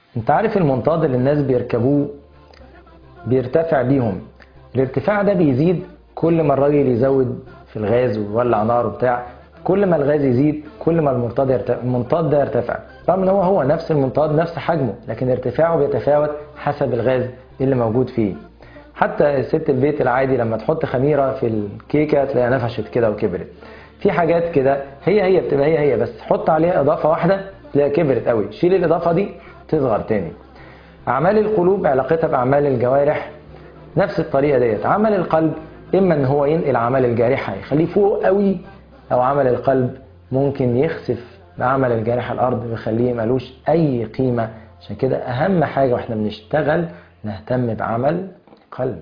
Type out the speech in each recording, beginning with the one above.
انت عارف المنطاد اللي الناس بيركبوه بيرتفع بيهم الارتفاع ده بيزيد كل ما الراجل يزود في الغاز ويولع نار وبتاع كل ما الغاز يزيد كل ما المنطاد يرتفع المنطاد ده يرتفع رغم ان هو هو نفس المنطاد نفس حجمه لكن ارتفاعه بيتفاوت حسب الغاز اللي موجود فيه حتى ست البيت العادي لما تحط خميره في الكيكه تلاقيها نفشت كده وكبرت في حاجات كده هي هي بتبقى هي هي بس حط عليها اضافه واحده تلاقيها كبرت قوي شيل الاضافه دي تصغر تاني اعمال القلوب علاقتها باعمال الجوارح نفس الطريقه ديت عمل القلب اما ان هو ينقل اعمال الجارحه يخليه فوق قوي او عمل القلب ممكن يخسف بعمل الجارحه الارض ويخليه ملوش اي قيمه عشان كده اهم حاجه واحنا بنشتغل نهتم بعمل قلب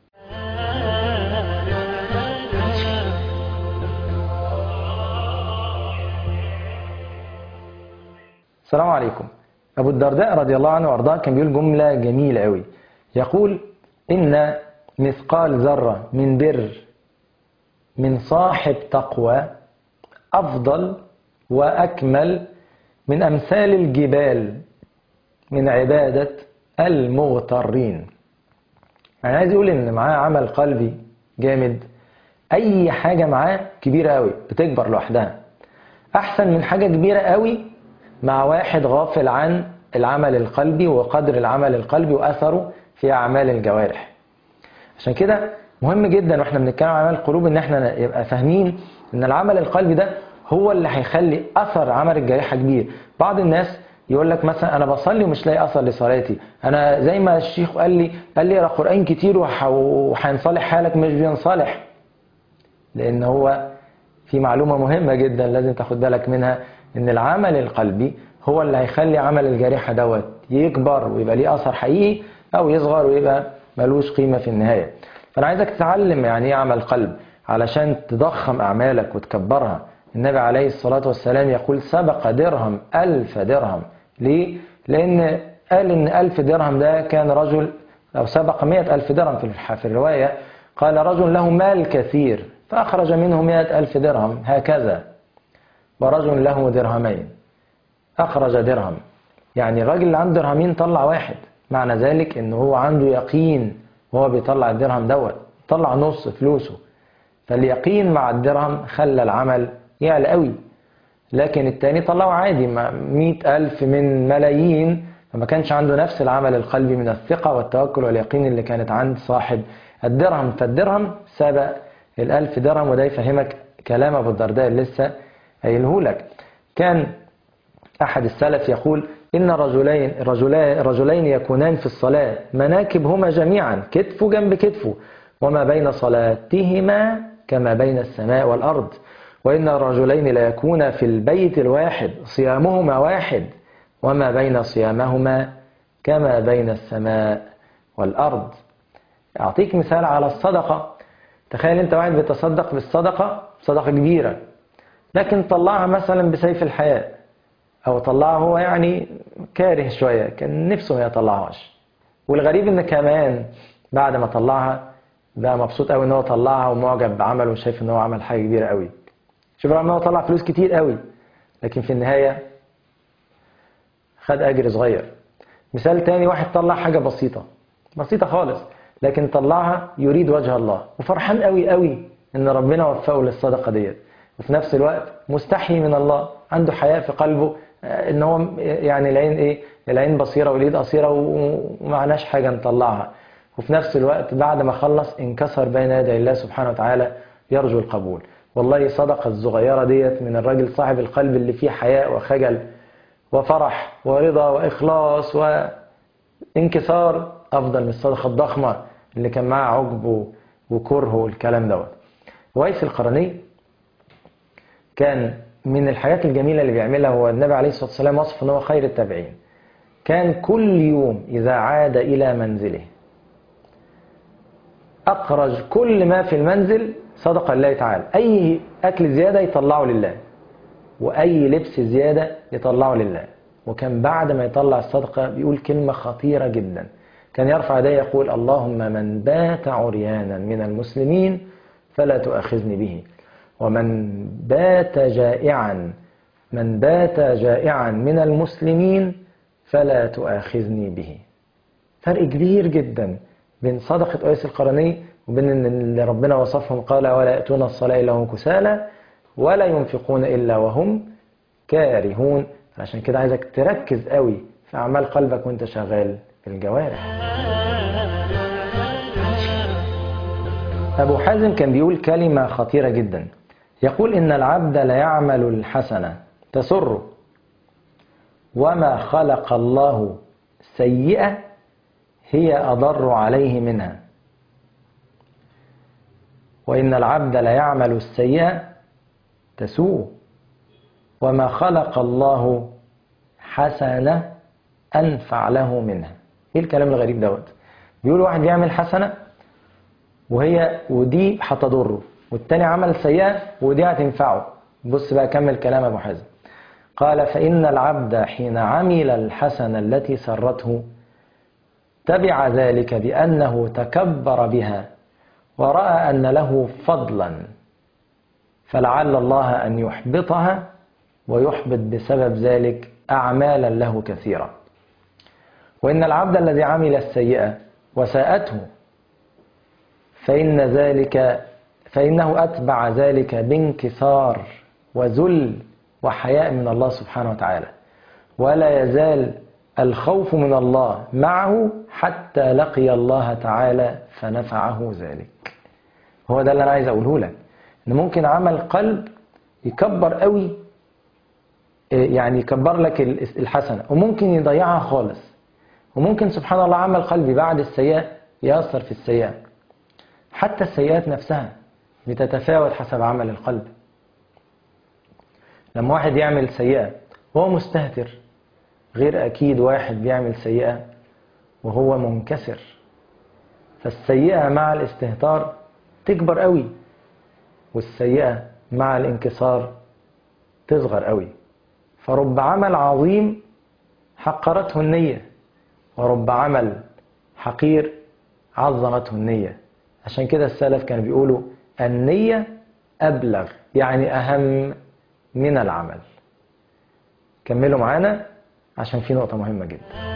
السلام عليكم أبو الدرداء رضي الله عنه وأرضاه كان بيقول جملة جميلة قوي يقول إن مثقال ذرة من بر من صاحب تقوى أفضل وأكمل من أمثال الجبال من عبادة المغترين يعني عايز يقول إن معاه عمل قلبي جامد أي حاجة معاه كبيرة قوي بتكبر لوحدها أحسن من حاجة كبيرة قوي مع واحد غافل عن العمل القلبي وقدر العمل القلبي وأثره في أعمال الجوارح عشان كده مهم جدا واحنا بنتكلم عن اعمال القلوب ان احنا يبقى فاهمين ان العمل القلبي ده هو اللي هيخلي اثر عمل الجارحه كبير بعض الناس يقول لك مثلا انا بصلي ومش لاقي اثر لصلاتي انا زي ما الشيخ قال لي قال لي اقرا قران كتير وهينصلح حالك مش بينصلح لان هو في معلومه مهمه جدا لازم تاخد بالك منها ان العمل القلبي هو اللي هيخلي عمل الجارحه دوت يكبر ويبقى ليه اثر حقيقي او يصغر ويبقى ملوش قيمه في النهايه فانا عايزك تتعلم يعني ايه عمل قلب علشان تضخم اعمالك وتكبرها النبي عليه الصلاه والسلام يقول سبق درهم الف درهم ليه لان قال ان الف درهم ده كان رجل او سبق مئة الف درهم في الروايه قال رجل له مال كثير فاخرج منه مئة الف درهم هكذا ورجل له درهمين اخرج درهم يعني الراجل اللي عنده درهمين طلع واحد معنى ذلك ان هو عنده يقين وهو بيطلع الدرهم دوت طلع نص فلوسه فاليقين مع الدرهم خلى العمل يعلى قوي لكن التاني طلعه عادي مئة ألف من ملايين فما كانش عنده نفس العمل القلبي من الثقة والتوكل واليقين اللي كانت عند صاحب الدرهم فالدرهم سبق الألف درهم وده يفهمك كلام أبو الدرداء اللي لسه قايله لك كان أحد السلف يقول إن رجلين رجلين رجلين يكونان في الصلاة مناكبهما جميعا كتف جنب كتفه وما بين صلاتهما كما بين السماء والأرض وإن الرجلين لا يكون في البيت الواحد صيامهما واحد وما بين صيامهما كما بين السماء والأرض أعطيك مثال على الصدقة تخيل أنت واحد بيتصدق بالصدقة صدقة كبيرة لكن طلعها مثلا بسيف الحياة أو طلعها هو يعني كاره شوية كان نفسه ما يطلعهاش والغريب إن كمان بعد ما طلعها بقى مبسوط قوي إن هو طلعها ومعجب بعمله وشايف إن هو عمل حاجة كبيرة قوي شوف رغم إن هو طلع فلوس كتير قوي لكن في النهاية خد أجر صغير مثال تاني واحد طلع حاجة بسيطة بسيطة خالص لكن طلعها يريد وجه الله وفرحان قوي قوي إن ربنا وفقه للصدقة ديت وفي نفس الوقت مستحي من الله عنده حياء في قلبه ان هو يعني العين ايه العين بصيره واليد قصيره ومعناش حاجه نطلعها وفي نفس الوقت بعد ما خلص انكسر بين يدي الله سبحانه وتعالى يرجو القبول والله صدقه الصغيره ديت من الراجل صاحب القلب اللي فيه حياء وخجل وفرح ورضا واخلاص وانكسار افضل من الصدقه الضخمه اللي كان معاه عجب وكره والكلام دوت ويس القرني كان من الحاجات الجميلة اللي بيعملها هو النبي عليه الصلاة والسلام وصف ان هو خير التابعين كان كل يوم إذا عاد إلى منزله أخرج كل ما في المنزل صدقة لله تعالى أي أكل زيادة يطلعه لله وأي لبس زيادة يطلعه لله وكان بعد ما يطلع الصدقة بيقول كلمة خطيرة جدا كان يرفع يديه يقول اللهم من بات عريانا من المسلمين فلا تؤاخذني به ومن بات جائعا من بات جائعا من المسلمين فلا تؤاخذني به فرق كبير جدا بين صدقة أويس القرني وبين إن اللي ربنا وصفهم قال ولا يأتون الصلاة إلا هم كسالى ولا ينفقون إلا وهم كارهون عشان كده عايزك تركز قوي في أعمال قلبك وانت شغال في الجوارح أبو حازم كان بيقول كلمة خطيرة جدا يقول إن العبد ليعمل الحسنة تسره وما خلق الله سيئة هي أضر عليه منها وإن العبد ليعمل السيئة تسوء وما خلق الله حسنة أنفع له منها إيه الكلام الغريب دوت بيقول واحد يعمل حسنة وهي ودي هتضره والتاني عمل سيئة ودي هتنفعه بص بقى كمل كلام أبو حازم قال فإن العبد حين عمل الحسنة التي سرته تبع ذلك بأنه تكبر بها ورأى أن له فضلا فلعل الله أن يحبطها ويحبط بسبب ذلك أعمالا له كثيرة وإن العبد الذي عمل السيئة وساءته فإن ذلك فإنه أتبع ذلك بانكسار وذل وحياء من الله سبحانه وتعالى ولا يزال الخوف من الله معه حتى لقي الله تعالى فنفعه ذلك هو ده اللي أنا عايز أقوله لك إن ممكن عمل قلب يكبر قوي يعني يكبر لك الحسنة وممكن يضيعها خالص وممكن سبحان الله عمل قلبي بعد السيئة يأثر في السيئة حتى السيئات نفسها بتتفاوت حسب عمل القلب لما واحد يعمل سيئة وهو مستهتر غير أكيد واحد بيعمل سيئة وهو منكسر فالسيئة مع الاستهتار تكبر قوي والسيئة مع الانكسار تصغر قوي فرب عمل عظيم حقرته النية ورب عمل حقير عظمته النية عشان كده السلف كانوا بيقولوا النية أبلغ يعني أهم من العمل كملوا معانا عشان في نقطة مهمة جدا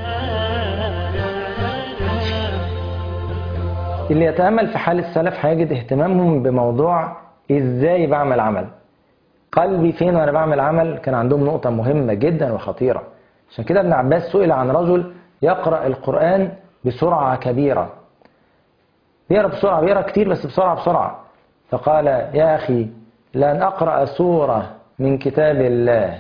اللي يتأمل في حال السلف هيجد اهتمامهم بموضوع ازاي بعمل عمل قلبي فين وانا بعمل عمل كان عندهم نقطة مهمة جدا وخطيرة عشان كده ابن عباس سئل عن رجل يقرأ القرآن بسرعة كبيرة بيقرأ بسرعة بيقرأ كتير بس بسرعة بسرعة فقال يا أخي لن أقرأ سورة من كتاب الله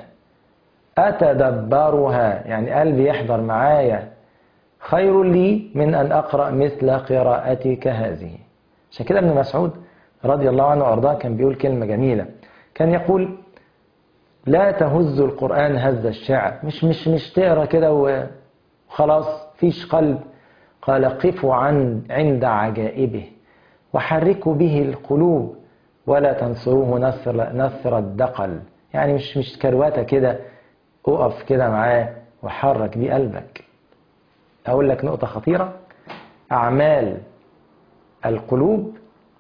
أتدبرها يعني قلبي يحضر معايا خير لي من أن أقرأ مثل قراءتك هذه عشان كده ابن مسعود رضي الله عنه وأرضاه كان بيقول كلمة جميلة كان يقول لا تهز القرآن هز الشعر مش مش مش تقرا كده وخلاص فيش قلب قال قفوا عن عند عجائبه وحركوا به القلوب ولا تنصروه نثر نثر الدقل يعني مش مش كروته كده اقف كده معاه وحرك بيه قلبك اقول لك نقطه خطيره اعمال القلوب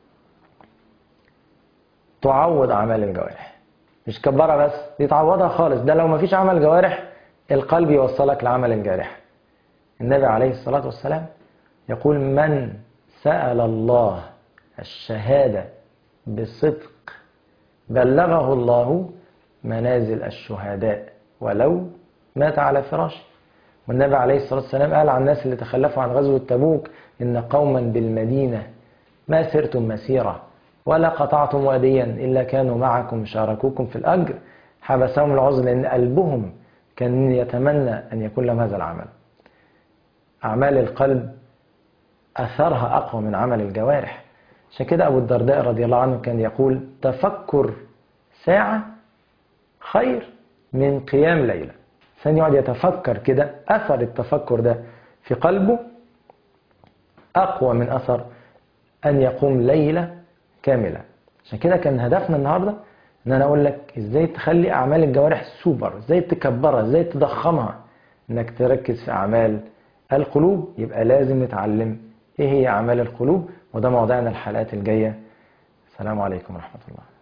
تعوض اعمال الجوارح مش كبرها بس دي تعوضها خالص ده لو ما فيش عمل جوارح القلب يوصلك لعمل الجارح النبي عليه الصلاه والسلام يقول من سال الله الشهاده بصدق بلغه الله منازل الشهداء ولو مات على فراشه والنبي عليه الصلاة والسلام قال عن الناس اللي تخلفوا عن غزوة تبوك إن قوما بالمدينة ما سرتم مسيرة ولا قطعتم واديا إلا كانوا معكم شاركوكم في الأجر حبسهم العذر لأن قلبهم كان يتمنى أن يكون لهم هذا العمل أعمال القلب أثرها أقوى من عمل الجوارح عشان كده أبو الدرداء رضي الله عنه كان يقول تفكر ساعة خير من قيام ليلة ثاني يقعد يتفكر كده أثر التفكر ده في قلبه أقوى من أثر أن يقوم ليلة كاملة عشان كده كان هدفنا النهاردة ان انا اقول لك ازاي تخلي اعمال الجوارح سوبر ازاي تكبرها ازاي تضخمها انك تركز في اعمال القلوب يبقى لازم نتعلم ايه هي اعمال القلوب وده موضوعنا الحلقات الجايه السلام عليكم ورحمه الله